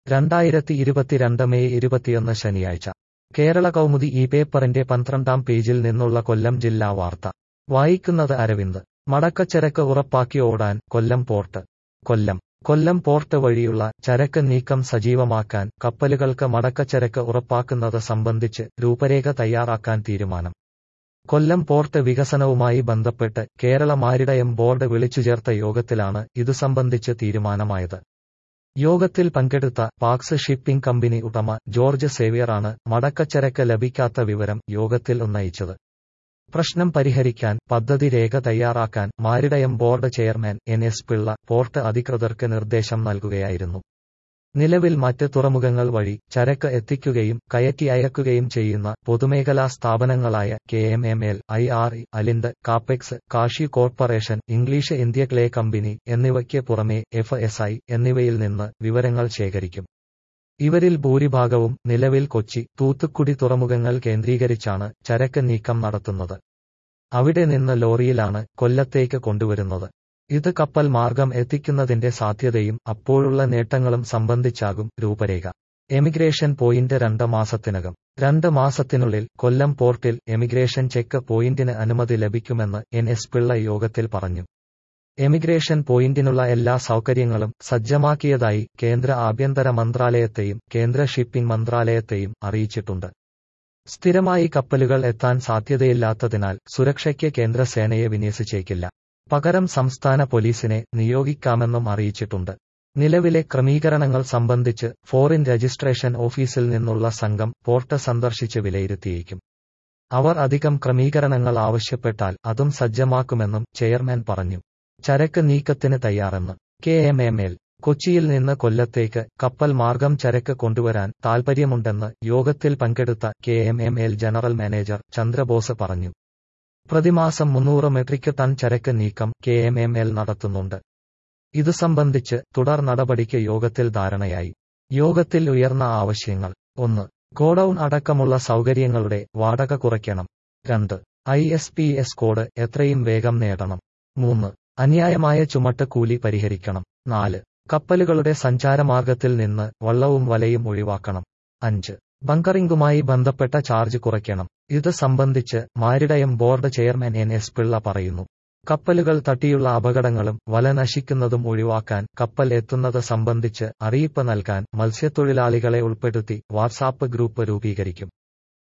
രണ്ടായിരത്തി ഇരുപത്തിരണ്ട് മെയ് ഇരുപത്തിയൊന്ന് ശനിയാഴ്ച കേരള കൗമുദി ഈ പേപ്പറിന്റെ പന്ത്രണ്ടാം പേജിൽ നിന്നുള്ള കൊല്ലം ജില്ലാ വാർത്ത വായിക്കുന്നത് അരവിന്ദ് മടക്കച്ചരക്ക് ഉറപ്പാക്കി ഓടാൻ കൊല്ലം പോർട്ട് കൊല്ലം കൊല്ലം പോർട്ട് വഴിയുള്ള ചരക്ക് നീക്കം സജീവമാക്കാൻ കപ്പലുകൾക്ക് മടക്കച്ചരക്ക് ഉറപ്പാക്കുന്നത് സംബന്ധിച്ച് രൂപരേഖ തയ്യാറാക്കാൻ തീരുമാനം കൊല്ലം പോർട്ട് വികസനവുമായി ബന്ധപ്പെട്ട് കേരള മാരിടയം ബോർഡ് വിളിച്ചുചേർത്ത യോഗത്തിലാണ് ഇതു സംബന്ധിച്ച് തീരുമാനമായത് യോഗത്തിൽ പങ്കെടുത്ത പാക്സ് ഷിപ്പിംഗ് കമ്പനി ഉടമ ജോർജ് സേവ്യറാണ് മടക്കച്ചരക്ക് ലഭിക്കാത്ത വിവരം യോഗത്തിൽ ഉന്നയിച്ചത് പ്രശ്നം പരിഹരിക്കാൻ പദ്ധതി രേഖ തയ്യാറാക്കാൻ maritime board chairman N S Pillai port അധികൃതർക്ക് നിർദ്ദേശം നൽകുകയായിരുന്നു നിലവിൽ മറ്റ് തുറമുഖങ്ങൾ വഴി ചരക്ക് എത്തിക്കുകയും കയറ്റി അയക്കുകയും ചെയ്യുന്ന പൊതുമേഖലാ സ്ഥാപനങ്ങളായ K M M L I R E Alind Capex cashew corporation English India clay company എന്നിവയ്ക്ക് പുറമെ എഫ് എസ് ഐ എന്നിവയിൽ നിന്ന് വിവരങ്ങൾ ശേഖരിക്കും ഇവരിൽ ഭൂരിഭാഗവും നിലവിൽ കൊച്ചി തൂത്തുക്കുടി തുറമുഖങ്ങൾ കേന്ദ്രീകരിച്ചാണ് ചരക്ക് നീക്കം നടത്തുന്നത് അവിടെ നിന്ന് ലോറിയിലാണ് കൊല്ലത്തേക്ക് കൊണ്ടുവരുന്നത് ഇത് കപ്പൽ മാർഗം എത്തിക്കുന്നതിന്റെ സാധ്യതയും അപ്പോഴുള്ള നേട്ടങ്ങളും സംബന്ധിച്ചാകും രൂപരേഖ എമിഗ്രേഷൻ പോയിന്റ് രണ്ട് മാസത്തിനകം രണ്ട് മാസത്തിനുള്ളിൽ കൊല്ലം പോർട്ടിൽ എമിഗ്രേഷൻ ചെക്ക് പോയിന്റിന് അനുമതി ലഭിക്കുമെന്ന് എൻ എസ് പിള്ള യോഗത്തിൽ പറഞ്ഞു എമിഗ്രേഷൻ പോയിന്റിനുള്ള എല്ലാ സൗകര്യങ്ങളും സജ്ജമാക്കിയതായി കേന്ദ്ര ആഭ്യന്തര മന്ത്രാലയത്തെയും കേന്ദ്ര ഷിപ്പിംഗ് മന്ത്രാലയത്തെയും അറിയിച്ചിട്ടുണ്ട് സ്ഥിരമായി കപ്പലുകൾ എത്താൻ സാധ്യതയില്ലാത്തതിനാൽ സുരക്ഷയ്ക്ക് കേന്ദ്ര സേനയെ വിന്യസിച്ചേക്കില്ല പകരം സംസ്ഥാന പോലീസിനെ നിയോഗിക്കാമെന്നും അറിയിച്ചിട്ടുണ്ട് നിലവിലെ ക്രമീകരണങ്ങൾ സംബന്ധിച്ച് ഫോറിൻ രജിസ്ട്രേഷൻ ഓഫീസിൽ നിന്നുള്ള സംഘം പോർട്ട് സന്ദർശിച്ച് വിലയിരുത്തിയേക്കും അവർ അധികം ക്രമീകരണങ്ങൾ ആവശ്യപ്പെട്ടാൽ അതും സജ്ജമാക്കുമെന്നും ചെയർമാൻ പറഞ്ഞു ചരക്ക് നീക്കത്തിന് തയ്യാറെന്ന് കെ എം എം എൽ കൊച്ചിയിൽ നിന്ന് കൊല്ലത്തേക്ക് കപ്പൽ മാർഗം ചരക്ക് കൊണ്ടുവരാൻ താൽപ്പര്യമുണ്ടെന്ന് യോഗത്തിൽ പങ്കെടുത്ത K M M L general manager Chandrabose പറഞ്ഞു പ്രതിമാസം മുന്നൂറ് മെട്രിക് ടൺ ചരക്ക് നീക്കം കെ എം എം എൽ നടത്തുന്നുണ്ട് ഇതു സംബന്ധിച്ച് തുടർ നടപടിക്ക് യോഗത്തിൽ ധാരണയായി യോഗത്തിൽ ഉയർന്ന ആവശ്യങ്ങൾ ഒന്ന് ഗോഡൌൺ അടക്കമുള്ള സൗകര്യങ്ങളുടെ വാടക കുറയ്ക്കണം രണ്ട് I S P S code എത്രയും വേഗം നേടണം മൂന്ന് അന്യായമായ ചുമട്ട് കൂലി പരിഹരിക്കണം നാല് കപ്പലുകളുടെ സഞ്ചാരമാർഗത്തിൽ നിന്ന് വള്ളവും വലയും ഒഴിവാക്കണം അഞ്ച് ബങ്കറിംഗുമായി ബന്ധപ്പെട്ട ചാർജ് കുറയ്ക്കണം ഇത് സംബന്ധിച്ച് maritime board chairman N S Pillai പറയുന്നു കപ്പലുകൾ തട്ടിയുള്ള അപകടങ്ങളും വല നശിക്കുന്നതും ഒഴിവാക്കാൻ കപ്പൽ എത്തുന്നത് സംബന്ധിച്ച് അറിയിപ്പ് നൽകാൻ മത്സ്യത്തൊഴിലാളികളെ ഉൾപ്പെടുത്തി വാട്സാപ്പ് ഗ്രൂപ്പ് രൂപീകരിക്കും